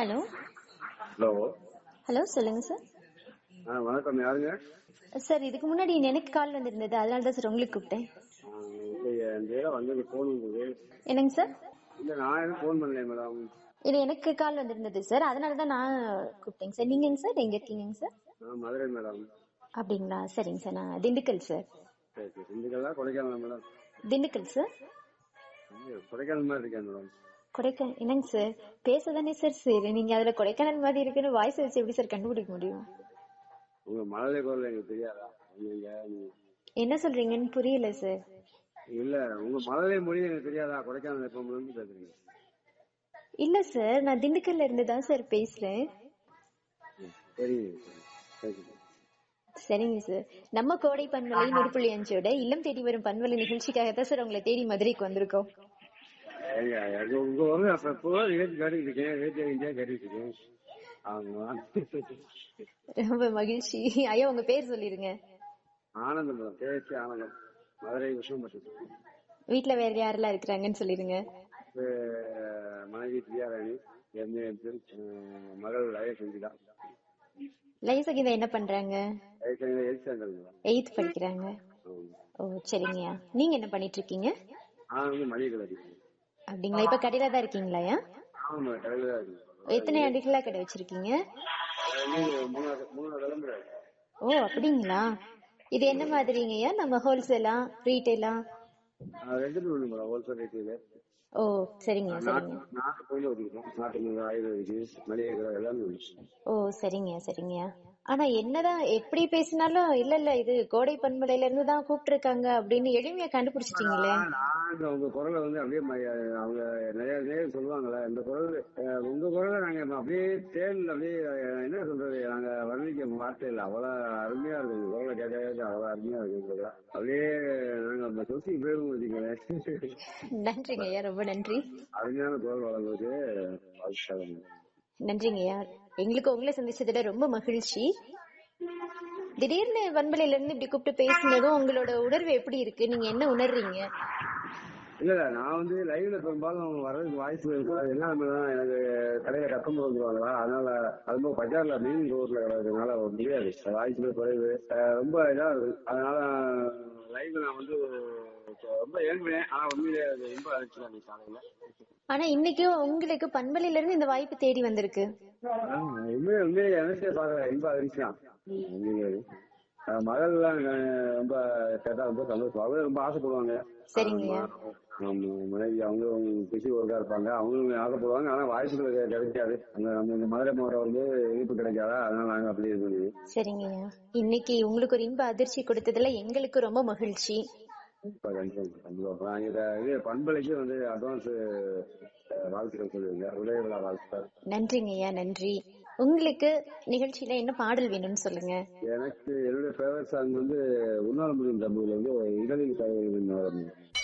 Hello hello hello சொல்லுங்க sir ஆ வணக்கம் யாருங்க சார் இதுக்கு முன்னாடி எனக்கு கால் வந்திருந்தது அதனால தான் சார் உங்களுக்கு கூப்பிட்டேன் ஆ, இல்லையே இந்த இடம் வந்து ஃபோன் வந்தது என்னங்க சார் இல்லை நான் எதுவும் ஃபோன் பண்ணலையே மேடம் இது எனக்கு கால் வந்திருந்தது சார் அதனால தான் நான் கூப்பிட்டேங்க சார் நீங்கங்க சார் எங்க இருக்கீங்கங்க சார் ஆ மதுரை மேடம் அப்படிங்களா சரிங்க சார் நான் திண்டுக்கல் சார் சரி சரி திண்டுக்கல்லா கொடைக்கானல் மேடம் திண்டுக்கல் சார் இங்க கொடைக்கானல் மாதிரி இருக்கேன் மேடம் கொடைக்கானல் என்னங்க சார் பேசதானே சார் சரி நீங்க அதுல கொடைக்கானல் மாதிரி இருக்குன்னு வாய்ஸ் வச்சு எப்படி சார் கண்டுபிடிக்க முடியும் உங்க மழலை குரல் எனக்கு தெரியாதா நீங்க என்ன சொல்றீங்கன்னு புரியல சார் இல்ல உங்க மழலை மொழி எனக்கு தெரியாதா கொடைக்கானல் எப்போ இருந்து பேசுறீங்க இல்ல சார் நான் திண்டுக்கல்ல இருந்து தான் சார் பேசுறேன் ம், சரிங்க சரி சரி சரிங்க சார் நம்ம கோடை பண்பலை நூறு அஞ்சோட இல்லம் தேடி வரும் பண்பலை நிகழ்ச்சிக்காக தான் சார் உங்களை தேடி மதுரைக்கு வந்திருக்கோம் ஏங்க, அது உங்க வந்து அப்ப இப்போ ரேட் கேட்டுட்டு இருக்கேன் ரேட் இந்தியா கேட்டுட்டு இருக்கேன் ஆமா ரொம்ப மகிழ்ச்சி ஐயா உங்க பேர் சொல்லிருங்க ஆனந்தம் மேடம் கேஎஸ்சி ஆனந்தம் மதுரை விஷயம்பட்டு வீட்ல வேற யாரெல்லாம் இருக்கிறாங்கன்னு சொல்லிருங்க மனைவி பிரியாராணி எம்ஏ மகள் லய சந்திதா லைசகிதா என்ன பண்றாங்க எயிட் ஸ்டாண்டர்ட் மேடம் எயித் படிக்கிறாங்க ஓ சரிங்கய்யா நீங்க என்ன பண்ணிட்டு இருக்கீங்க நான் வந்து மளிகை கடை அப்படிங்களா இப்ப கடையில தான் இருக்கீங்களாயா ஆமா கடையில் தான் இருக்கு எத்தனை ஆண்டுகளா கடை வச்சிருக்கீங்க மூணாவது மூணாவது தலைமுறை ஓ அப்படிங்களா இது என்ன மாதிரிங்கய்யா நம்ம ஹோல்சேலா ரீட்டைலா ஆஹ் ரெண்டு ஒண்ணு மேடம் ஹோல்சேல் ரேட்டில் ஓ சரிங்க சரிங்க நாட்டு கோயில் ஒதுக்கிறோம் நாட்டு மருந்து ஆயுர்வேதிக்கு மளிகை கடை எல்லாமே உண்டு ஓ சரிங்க சரிங்க ஆனா என்னதான் எப்படி பேசினாலும் இல்ல இல்ல இது கோடை பண்பலையில இருந்து தான் கூப்பிட்டு அப்படின்னு எளிமையா கண்டுபிடிச்சிட்டீங்களே நாங்க உங்க குரலை வந்து அப்படியே ம- அவங்க நிறைய நேரம் சொல்லுவாங்கல்ல இந்த குரல் அஹ், உங்க குரலை நாங்க அப்படியே தேன்ல அப்படியே அஹ், என்ன சொல்றது நாங்க வர்ணிக்க வார்த்தை இல்லை அவ்வளவு அருமையா இருக்கு உங்க குரலை கேட்க கேட்க அவ்வளவு அருமையா இருக்கு உங்க குரல். அப்படியே நாங்க அந்த சொசி போயிடும் வச்சுக்கோங்களேன் நன்றிங்க ஐயா ரொம்ப நன்றி அருமையான குரல் வளர்ந்ததுக்கு வாழ்த்துக்கள். நன்றிங்க ஐயா எங்களுக்கு உங்களை சந்திச்சதுல ரொம்ப மகிழ்ச்சி திடீர்னு பண்பலையில இருந்து இப்படி கூப்பிட்டு பேசினதும் உங்களோட உணர்வு எப்படி இருக்கு நீங்க என்ன உணர்றீங்க இல்ல இல்ல நான் வந்து லைவ்ல பெரும்பாலும் வர்றதுக்கு வாய்ப்பு இருக்காது என்ன அப்படின்னா எனக்கு கடையில கஸ்டமர் வந்துருவாங்களா அதனால அது போக பஜார்ல மெயின் ரோட்ல கிடக்கிறதுனால முடியாது வாய்ப்பு குறைவு அஹ் ரொம்ப இதா இருக்கு அதனால லைவ் நான் வந்து ரொம்ப ஏங்குவேன் ஆனா உண்மையிலே அது ரொம்ப அழைச்சிருக்கேன் அன்னைக்கு காலையில ஆனா இன்னைக்கும் உங்களுக்கு பண்பலையில இருந்து இந்த வாய்ப்பு தேடி வந்திருக்கு ஆஹ் உண்மையை உண்மையை எனக்கே பாக்குறேன் ரொம்ப அதிர்ச்சி தான் உண்மையிலே. அஹ் மகள்லாம் அஹ் ரொம்ப கேட்டா ரொம்ப சந்தோஷம் அவங்க ரொம்ப ஆசைப்படுவாங்க சரிங்கய்யா. ஆமா மனைவி அவங்களும் பிசி ஒர்க்கா இருப்பாங்க அவங்களும் ஆசைப்படுவாங்க ஆனா வாய்ப்புகள் கிடை- கிடைக்காது அந்த நம்ம இந்த மதுரை மாவட்டம் வந்து இனிப்பு கிடைக்காதா அதனால நாங்க அப்படி இது பண்ணுவோம் சரிங்கய்யா இன்னைக்கு உங்களுக்கு ஒரு இன்ப அதிர்ச்சி கொடுத்ததுல எங்களுக்கு ரொம்ப மகிழ்ச்சி இப்ப கண்டிப்பா கண்டிப்பா நாங்க இத இது பண்பலைக்கு வந்து அட்வான்ஸ் வாழ்த்துக்கள் சொல்லுவீங்க உதய விழா வாழ்த்துக்கள் நன்றிங்கய்யா நன்றி உங்களுக்கு நிகழ்ச்சியில என்ன பாடல் வேணும்னு சொல்லுங்க எனக்கு என்னுடைய ஃபேவரட் சாங் வந்து உன்னால முடியும் தமிழ்ல வந்து இடலில் கதை